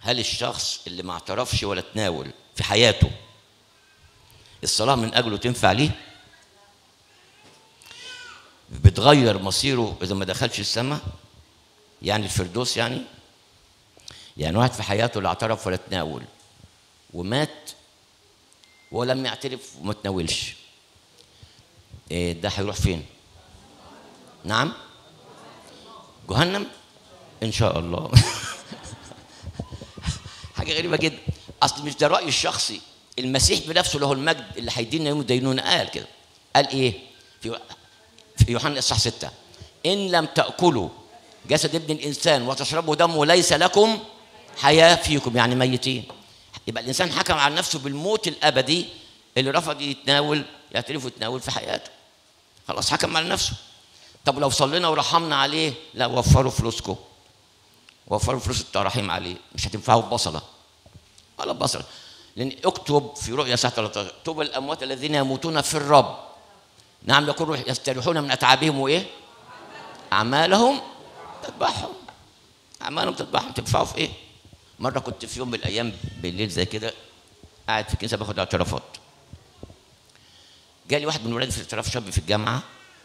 هل الشخص اللي ما اعترفش ولا تناول في حياته الصلاة من أجله تنفع ليه؟ بتغير مصيره إذا ما دخلش السماء يعني الفردوس يعني يعني واحد في حياته لا اعترف ولا تناول ومات ولم يعترف وما تناولش إيه ده هيروح فين؟ نعم؟ جهنم؟ إن شاء الله حاجة غريبة جدا أصل مش ده رأيي الشخصي المسيح بنفسه له المجد اللي هيدينا يوم الدينونة قال كده قال إيه؟ في في يوحنا اصحاح 6 إن لم تأكلوا جسد ابن الإنسان وتشربوا دمه ليس لكم حياة فيكم يعني ميتين يبقى الإنسان حكم على نفسه بالموت الأبدي اللي رفض يتناول يعترف ويتناول في حياته خلاص حكم على نفسه طب لو صلينا ورحمنا عليه لا وفروا فلوسكم وفروا فلوس التراحيم عليه مش هتنفعوا ببصله ولا ببصله لان اكتب في رؤيا ساعه 13 طوبى الاموات الذين يموتون في الرب نعم يكونوا يستريحون من اتعابهم وايه؟ اعمالهم تتبعهم اعمالهم تتبعهم تنفعوا في ايه؟ مره كنت في يوم من الايام بالليل زي كده قاعد في الكنيسه باخد اعترافات جالي واحد من ولادي في اعتراف شاب في الجامعه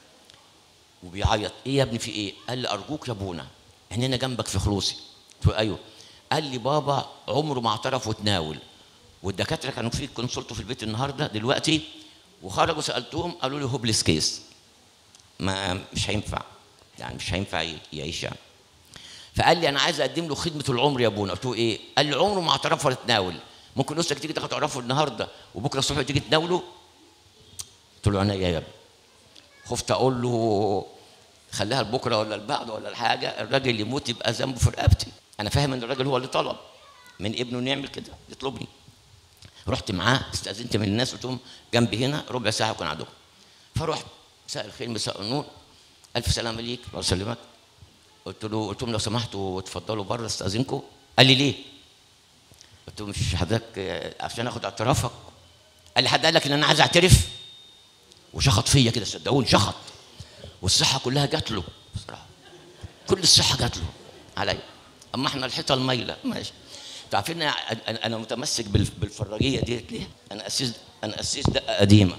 وبيعيط ايه يا ابني في ايه؟ قال لي ارجوك يا ابونا احنا هنا جنبك في خلوصي قلت له ايوه قال لي بابا عمره ما اعترف وتناول والدكاتره كانوا في كونسلته في البيت النهارده دلوقتي وخرجوا سالتهم قالوا لي هوبليس كيس ما مش هينفع يعني مش هينفع يعيش يعني فقال لي انا عايز اقدم له خدمه العمر يا ابونا قلت له ايه؟ قال لي عمره ما اعترف ولا تناول ممكن نفسك تيجي تاخد اعترافه النهارده وبكره الصبح تيجي تناوله قلت له عينيا يا ابني خفت اقول له خليها لبكره ولا لبعده ولا الحاجه الراجل يموت يبقى ذنبه في رقبتي انا فاهم ان الراجل هو اللي طلب من ابنه انه يعمل كده يطلبني رحت معاه استاذنت من الناس قلت لهم جنبي هنا ربع ساعه اكون عندكم فرحت مساء الخير مساء النور الف سلامه ليك الله يسلمك قلت له قلت لهم لو سمحتوا اتفضلوا بره استاذنكم قال لي ليه؟ قلت له مش حضرتك عشان اخد اعترافك قال لي حد قال لك ان انا عايز اعترف وشخط فيا كده صدقوني شخط والصحه كلها جات له بصراحه كل الصحه جات له عليا اما احنا الحيطه المايله ماشي انتوا عارفين انا انا متمسك بالفراجيه ديت ليه؟ انا اسيس انا اسيس دقه قديمه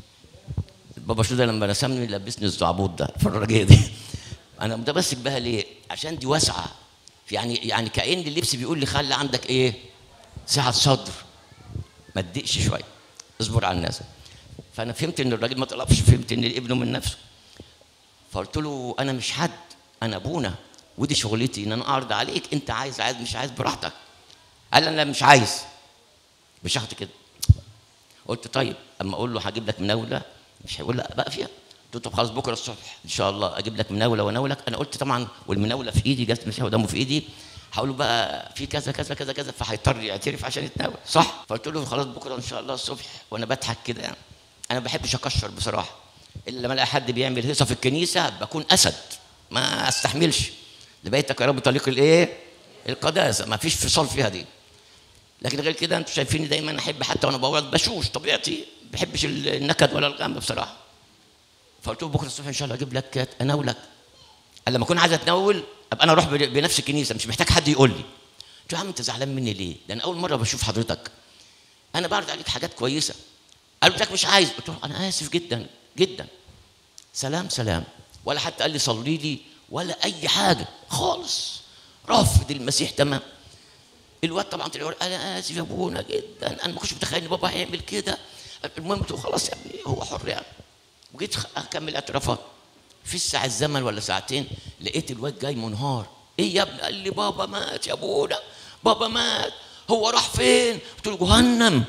بابا شوده لما رسمني لبسني الزعبوط ده الفراجيه دي انا متمسك بها ليه؟ عشان دي واسعه يعني يعني كأن اللبس بيقول لي خلي عندك ايه؟ سعه صدر ما تضيقش شويه اصبر على الناس فانا فهمت ان الراجل ما طلبش فهمت ان ابنه من نفسه فقلت له انا مش حد انا ابونا ودي شغلتي ان انا اعرض عليك انت عايز عايز مش عايز براحتك قال انا مش عايز بشخط كده قلت طيب اما اقول له هجيب لك مناوله مش هيقول لا بقى فيها قلت له طب خلاص بكره الصبح ان شاء الله اجيب لك مناوله واناولك انا قلت طبعا والمناوله في ايدي جت المسيح ودمه في ايدي هقول له بقى في كذا كذا كذا كذا فهيضطر يعترف عشان يتناول صح فقلت له خلاص بكره ان شاء الله الصبح وانا بضحك كده يعني انا ما بحبش اكشر بصراحه الا لما الاقي حد بيعمل هيصه في الكنيسه بكون اسد ما استحملش لبيتك يا رب طريق الايه؟ القداسه ما فيش فصال فيها دي لكن غير كده انتوا شايفيني دايما احب حتى وانا بورد بشوش طبيعتي ما بحبش النكد ولا الغم بصراحه فقلت له بكره الصبح ان شاء الله اجيب لك اناولك قال لما اكون عايز اتناول ابقى انا اروح بنفس الكنيسه مش محتاج حد يقول لي قلت له يا عم انت زعلان مني ليه؟ ده انا اول مره بشوف حضرتك انا بعرض عليك حاجات كويسه قال لك مش عايز قلت له انا اسف جدا جدا سلام سلام ولا حتى قال لي صلي لي ولا اي حاجه خالص رافض المسيح تمام الواد طبعا طلع انا اسف يا ابونا جدا انا ما كنتش متخيل ان بابا هيعمل كده المهم قلت له خلاص يا ابني هو حر يعني وجيت اكمل اعترافات في الساعة الزمن ولا ساعتين لقيت الواد جاي منهار ايه يا ابني قال لي بابا مات يا ابونا بابا مات هو راح فين قلت له جهنم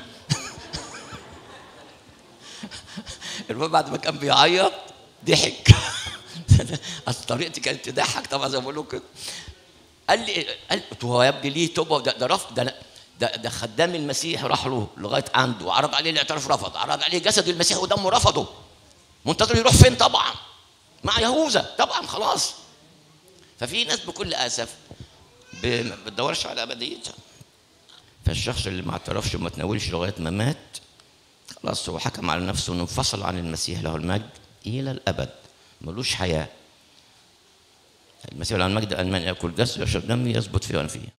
الواد بعد ما كان بيعيط ضحك اصل طريقتي كانت تضحك طبعا زي ما بقول كده قال لي قال قلت هو يا ابني ليه توبه ده ده رفض ده ده ده خدام المسيح راح له لغايه عنده وعرض عليه الاعتراف رفض عرض عليه جسد المسيح ودمه رفضه منتظر يروح فين طبعا مع يهوذا طبعا خلاص ففي ناس بكل اسف ما بتدورش على ابديتها فالشخص اللي ما اعترفش وما تناولش لغايه ما مات خلاص هو حكم على نفسه انه انفصل عن المسيح له المجد الى الابد ملوش حياه المسيح له المجد ان من ياكل جسد ويشرب دمي يثبت فيه وانا فيه